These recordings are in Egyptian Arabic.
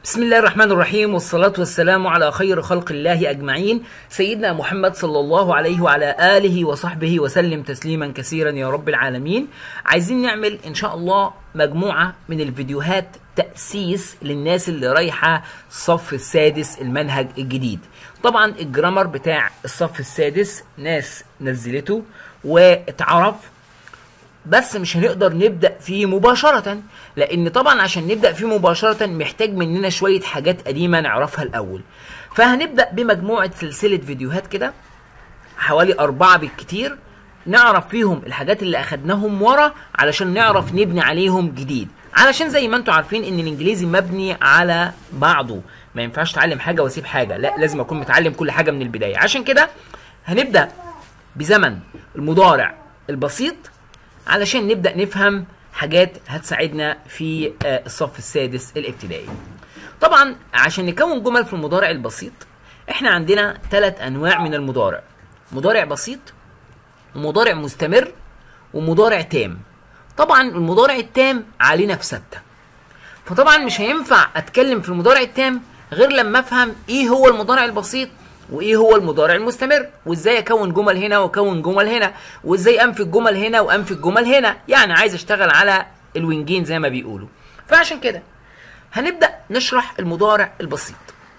بسم الله الرحمن الرحيم والصلاة والسلام على خير خلق الله أجمعين سيدنا محمد صلى الله عليه وعلى آله وصحبه وسلم تسليما كثيرا يا رب العالمين عايزين نعمل إن شاء الله مجموعة من الفيديوهات تأسيس للناس اللي رايحة الصف السادس المنهج الجديد طبعا الجرامر بتاع الصف السادس ناس نزلته واتعرف بس مش هنقدر نبدا فيه مباشره لان طبعا عشان نبدا فيه مباشره محتاج مننا شويه حاجات قديمه نعرفها الاول فهنبدا بمجموعه سلسله فيديوهات كده حوالي اربعه بالكتير نعرف فيهم الحاجات اللي اخدناهم ورا علشان نعرف نبني عليهم جديد علشان زي ما انتم عارفين ان الانجليزي مبني على بعضه ما ينفعش اتعلم حاجه واسيب حاجه لا لازم اكون متعلم كل حاجه من البدايه عشان كده هنبدا بزمن المضارع البسيط علشان نبدا نفهم حاجات هتساعدنا في الصف السادس الابتدائي طبعا عشان نكون جمل في المضارع البسيط احنا عندنا ثلاث انواع من المضارع مضارع بسيط ومضارع مستمر ومضارع تام طبعا المضارع التام علينا في ستة فطبعا مش هينفع اتكلم في المضارع التام غير لما افهم ايه هو المضارع البسيط وايه هو المضارع المستمر وازاي اكون جمل هنا واكون جمل هنا وازاي انفي الجمل هنا وانفي الجمل هنا يعني عايز اشتغل على الوينجين زي ما بيقولوا فعشان كده هنبدا نشرح المضارع البسيط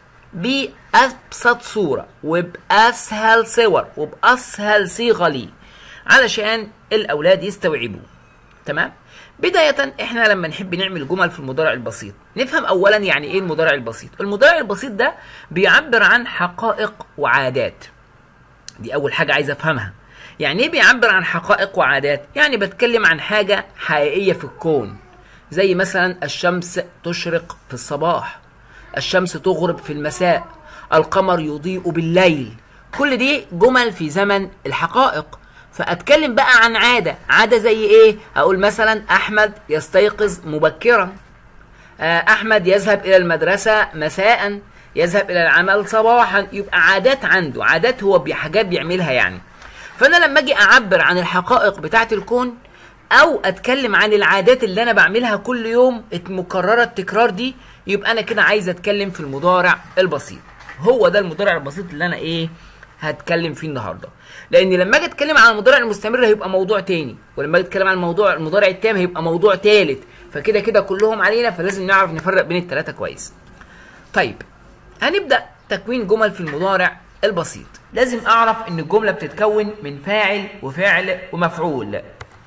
بابسط صوره وباسهل صور وباسهل صيغه ليه علشان الاولاد يستوعبوه تمام بداية احنا لما نحب نعمل جمل في المضارع البسيط نفهم اولا يعني ايه المضارع البسيط المضارع البسيط ده بيعبر عن حقائق وعادات دي اول حاجة عايز افهمها يعني ايه بيعبر عن حقائق وعادات يعني بتكلم عن حاجة حقيقية في الكون زي مثلا الشمس تشرق في الصباح الشمس تغرب في المساء القمر يضيء بالليل كل دي جمل في زمن الحقائق فاتكلم بقى عن عاده عاده زي ايه اقول مثلا احمد يستيقظ مبكرا احمد يذهب الى المدرسه مساء يذهب الى العمل صباحا يبقى عادات عنده عادات هو بحاجات بيعملها يعني فانا لما اجي اعبر عن الحقائق بتاعه الكون او اتكلم عن العادات اللي انا بعملها كل يوم مكرره التكرار دي يبقى انا كده عايز اتكلم في المضارع البسيط هو ده المضارع البسيط اللي انا ايه هتكلم فيه النهارده لان لما اجي اتكلم عن المضارع المستمر هيبقى موضوع تاني ولما اجي اتكلم عن الموضوع المضارع التام هيبقى موضوع تالت فكده كده كلهم علينا فلازم نعرف نفرق بين الثلاثه كويس طيب هنبدا تكوين جمل في المضارع البسيط لازم اعرف ان الجمله بتتكون من فاعل وفعل ومفعول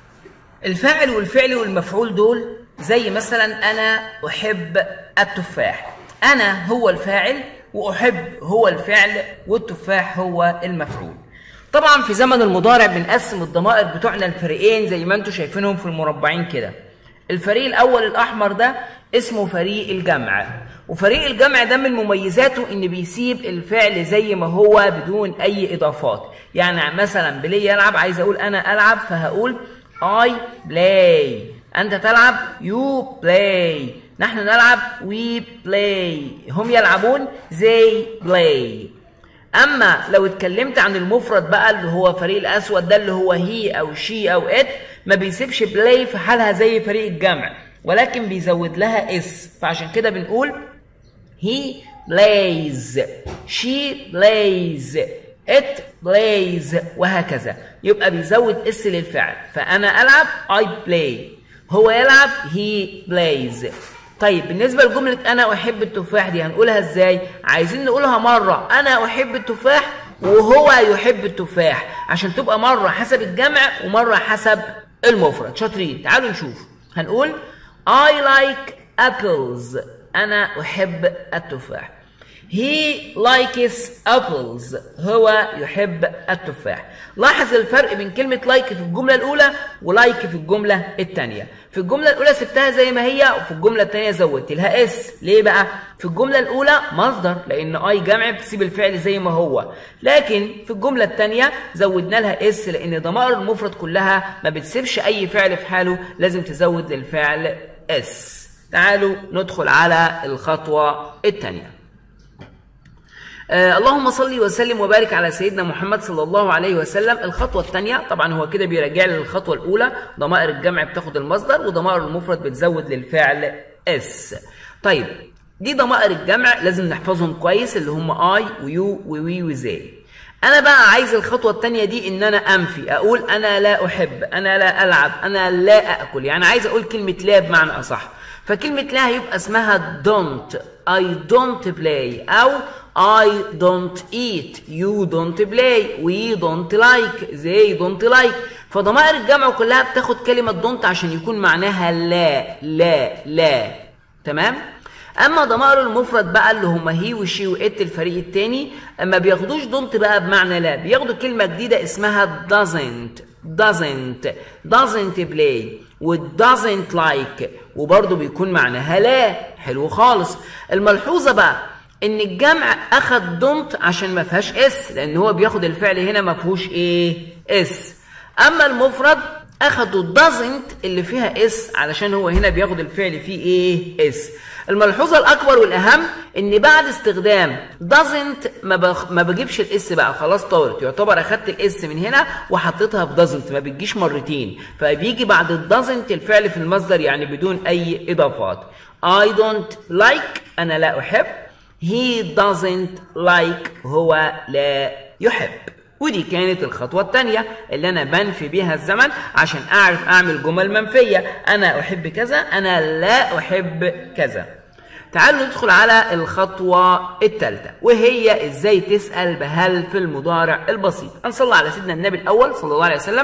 الفاعل والفعل والمفعول دول زي مثلا انا احب التفاح انا هو الفاعل واحب هو الفعل والتفاح هو المفعول طبعا في زمن المضارع بنقسم الضمائر بتوعنا لفريقين زي ما انتم شايفينهم في المربعين كده الفريق الاول الاحمر ده اسمه فريق الجمع وفريق الجمع ده من مميزاته ان بيسيب الفعل زي ما هو بدون اي اضافات يعني مثلا بلاي يلعب عايز اقول انا العب فهقول I play انت تلعب you play نحن نلعب we play هم يلعبون they play اما لو اتكلمت عن المفرد بقى اللي هو فريق الاسود ده اللي هو هي او شي او ات ما بيسيبش بلاي في حالها زي فريق الجمع ولكن بيزود لها اس فعشان كده بنقول he plays she plays it plays وهكذا يبقى بيزود اس للفعل فانا العب I play هو يلعب he plays طيب بالنسبة لجملة أنا أحب التفاح دي هنقولها إزاي؟ عايزين نقولها مرة أنا أحب التفاح وهو يحب التفاح عشان تبقى مرة حسب الجمع ومرة حسب المفرد شاطرين تعالوا نشوف هنقول I like apples أنا أحب التفاح He likes apples هو يحب التفاح لاحظ الفرق بين كلمة لايك like في الجملة الأولى ولايك في الجملة الثانية في الجملة الأولى سبتها زي ما هي وفي الجملة الثانية زودت لها اس ليه بقى؟ في الجملة الأولى مصدر لأن اي جمع بتسيب الفعل زي ما هو لكن في الجملة الثانية زودنا لها اس لأن ضمائر المفرد كلها ما بتسيبش أي فعل في حاله لازم تزود للفعل اس تعالوا ندخل على الخطوة الثانية آه اللهم صل وسلم وبارك على سيدنا محمد صلى الله عليه وسلم الخطوة الثانية طبعا هو كده بيراجع لي الخطوة الأولى ضمائر الجمع بتاخد المصدر وضمائر المفرد بتزود للفعل اس طيب دي ضمائر الجمع لازم نحفظهم كويس اللي هم اي ويو ووي وزي انا بقى عايز الخطوه الثانيه دي ان انا انفي اقول انا لا احب انا لا العب انا لا اكل يعني عايز اقول كلمه لا بمعنى اصح فكلمه لا هيبقى اسمها don't I don't play او I don't eat you don't play we don't like they don't like فضمائر الجمع كلها بتاخد كلمه don't عشان يكون معناها لا لا لا تمام اما ضمائر المفرد بقى اللي هما هي وشي وات الفريق التاني اما بياخدوش دونت بقى بمعنى لا بياخدوا كلمه جديده اسمها doesn't doesn't doesn't play و doesn't like وبرضه بيكون معناها لا حلو خالص الملحوظه بقى ان الجمع اخد دونت عشان ما فيهاش اس لان هو بياخد الفعل هنا ما فيهوش ايه اس اما المفرد اخدوا doesn't اللي فيها اس علشان هو هنا بياخد الفعل فيه ايه اس الملحوظه الاكبر والاهم ان بعد استخدام doesn't ما, بخ... ما بجيبش الاس بقى خلاص طارت يعتبر اخدت الاس من هنا وحطيتها في doesn't ما بتجيش مرتين فبيجي بعد ال doesn't الفعل في المصدر يعني بدون اي اضافات I don't like انا لا احب he doesn't like هو لا يحب ودي كانت الخطوة الثانية اللي أنا بنفي بيها الزمن عشان أعرف أعمل جمل منفية أنا أحب كذا أنا لا أحب كذا تعالوا ندخل على الخطوة الثالثة وهي ازاي تسأل بهل في المضارع البسيط هنصلي على سيدنا النبي الأول صلى الله عليه وسلم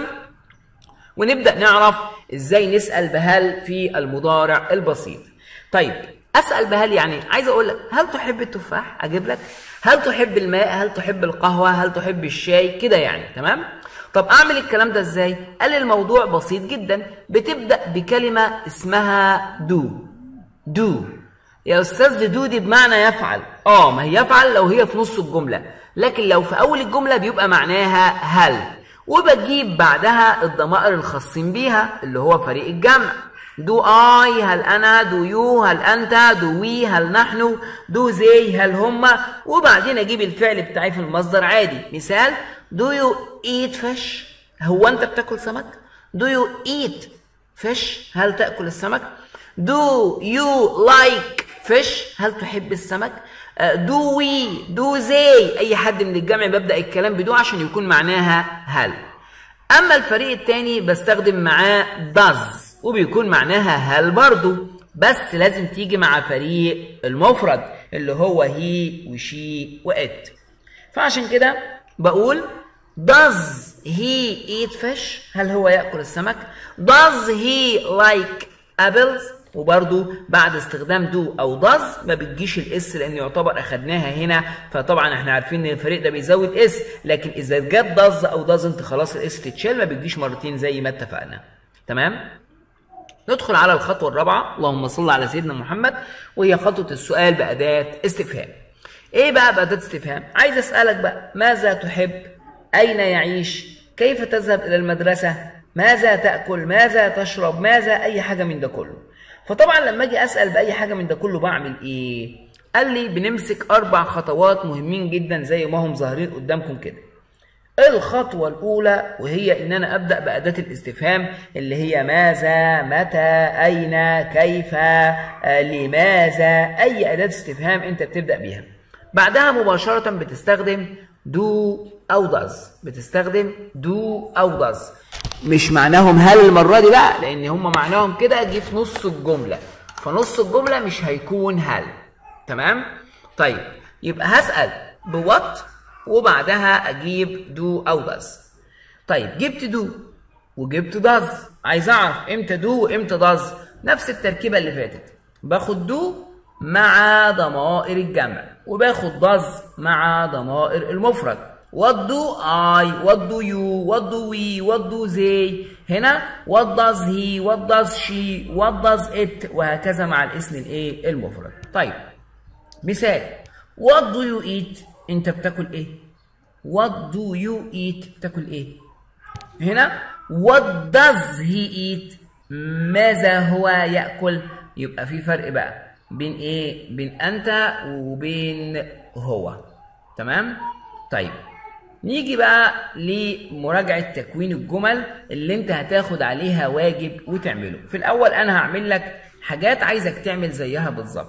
ونبدأ نعرف ازاي نسأل بهل في المضارع البسيط طيب أسأل بهل يعني عايز أقول لك هل تحب التفاح أجيب لك هل تحب الماء هل تحب القهوة هل تحب الشاي كده يعني تمام طب أعمل الكلام ده ازاي قال الموضوع بسيط جدا بتبدأ بكلمة اسمها دو دو يا استاذ دو دي بمعنى يفعل اه ما هي يفعل لو هي في نص الجمله لكن لو في اول الجمله بيبقى معناها هل وبجيب بعدها الضمائر الخاصين بيها اللي هو فريق الجمع دو اي هل انا دو يو هل انت دو وي هل نحن دو زي هل هما وبعدين اجيب الفعل بتاعي في المصدر عادي مثال دو يو ايت فيش هو انت بتاكل سمك دو يو ايت فيش هل تاكل السمك دو يو لايك فيش هل تحب السمك دو وي دو زي اي حد من الجمع ببدا الكلام بدو عشان يكون معناها هل اما الفريق الثاني بستخدم معاه does وبيكون معناها هل برضو بس لازم تيجي مع فريق المفرد اللي هو هي وشي وات فعشان كده بقول does he eat fish هل هو ياكل السمك does he like apples وبرضو بعد استخدام دو او داز ما بتجيش الاس لان يعتبر اخدناها هنا فطبعا احنا عارفين ان الفريق ده بيزود اس لكن اذا جت داز او دازنت خلاص الاس تتشال ما بتجيش مرتين زي ما اتفقنا تمام ندخل على الخطوه الرابعه اللهم صل على سيدنا محمد وهي خطوه السؤال باداه استفهام ايه بقى باداه استفهام عايز اسالك بقى ماذا تحب اين يعيش كيف تذهب الى المدرسه ماذا تاكل ماذا تشرب ماذا اي حاجه من ده كله فطبعا لما اجي اسال باي حاجه من ده كله بعمل ايه قال لي بنمسك اربع خطوات مهمين جدا زي ما هم ظاهرين قدامكم كده الخطوة الأولى وهي إن أنا أبدأ بأداة الاستفهام اللي هي ماذا، متى، أين، كيف، آه، لماذا، أي أداة استفهام أنت بتبدأ بيها. بعدها مباشرة بتستخدم do أو does، بتستخدم do أو does. مش معناهم هل المرة دي بقى لأن هم معناهم كده جه في نص الجملة فنص الجملة مش هيكون هل تمام؟ طيب يبقى هسأل بوات وبعدها أجيب دو أو داز طيب جبت دو وجبت داز عايز أعرف إمتى دو وإمتى داز نفس التركيبة اللي فاتت باخد دو مع ضمائر الجمع وباخد داز مع ضمائر المفرد what do I what do you what do we what do they هنا what does he what does she what does it وهكذا مع الاسم الايه المفرد طيب مثال what do you eat انت بتاكل ايه what do you eat بتاكل ايه هنا what does he eat ماذا هو ياكل يبقى في فرق بقى بين ايه بين انت وبين هو تمام طيب نيجي بقى لمراجعة تكوين الجمل اللي انت هتاخد عليها واجب وتعمله في الاول انا هعمل لك حاجات عايزك تعمل زيها بالظبط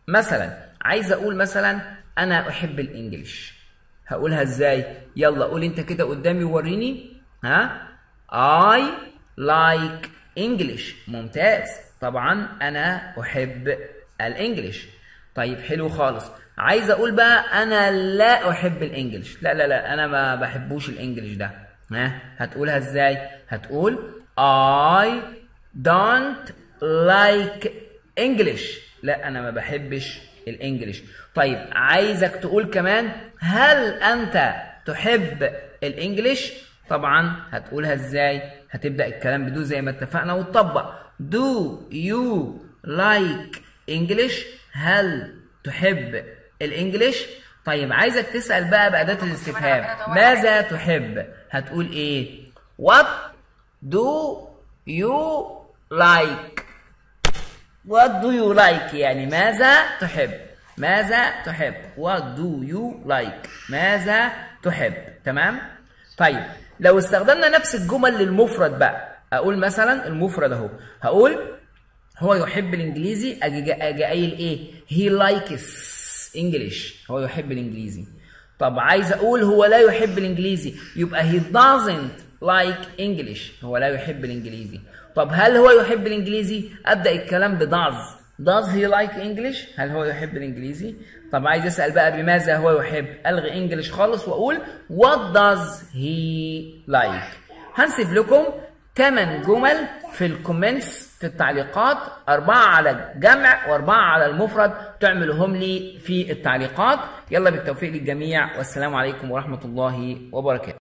مثلا عايز اقول مثلا انا احب الانجليش هقولها ازاي يلا قول انت كده قدامي وريني ها I like English ممتاز طبعا انا احب الانجليش طيب حلو خالص عايز اقول بقى انا لا احب الانجليش لا لا لا انا ما بحبوش الانجليش ده ها هتقولها ازاي هتقول I don't like English لا انا ما بحبش الانجليش طيب عايزك تقول كمان هل انت تحب الانجليش طبعا هتقولها ازاي هتبدا الكلام بدو زي ما اتفقنا وتطبق do you like English هل تحب الانجليش طيب عايزك تسال بقى باداه الاستفهام ماذا تحب هتقول ايه what do you like what do you like يعني ماذا تحب ماذا تحب what do you like ماذا تحب تمام طيب لو استخدمنا نفس الجمل للمفرد بقى اقول مثلا المفرد اهو هقول هو يحب الانجليزي اجي اجي قايل ايه he likes English هو يحب الانجليزي طب عايز اقول هو لا يحب الانجليزي يبقى he doesn't like English هو لا يحب الانجليزي طب هل هو يحب الانجليزي ابدا الكلام ب does does he like English هل هو يحب الانجليزي طب عايز اسال بقى بماذا هو يحب الغي انجلش خالص واقول what does he like هنسيب لكم 8 جمل في الكومنتس في التعليقات أربعة على الجمع وأربعة على المفرد تعملهم لي في التعليقات يلا بالتوفيق للجميع والسلام عليكم ورحمة الله وبركاته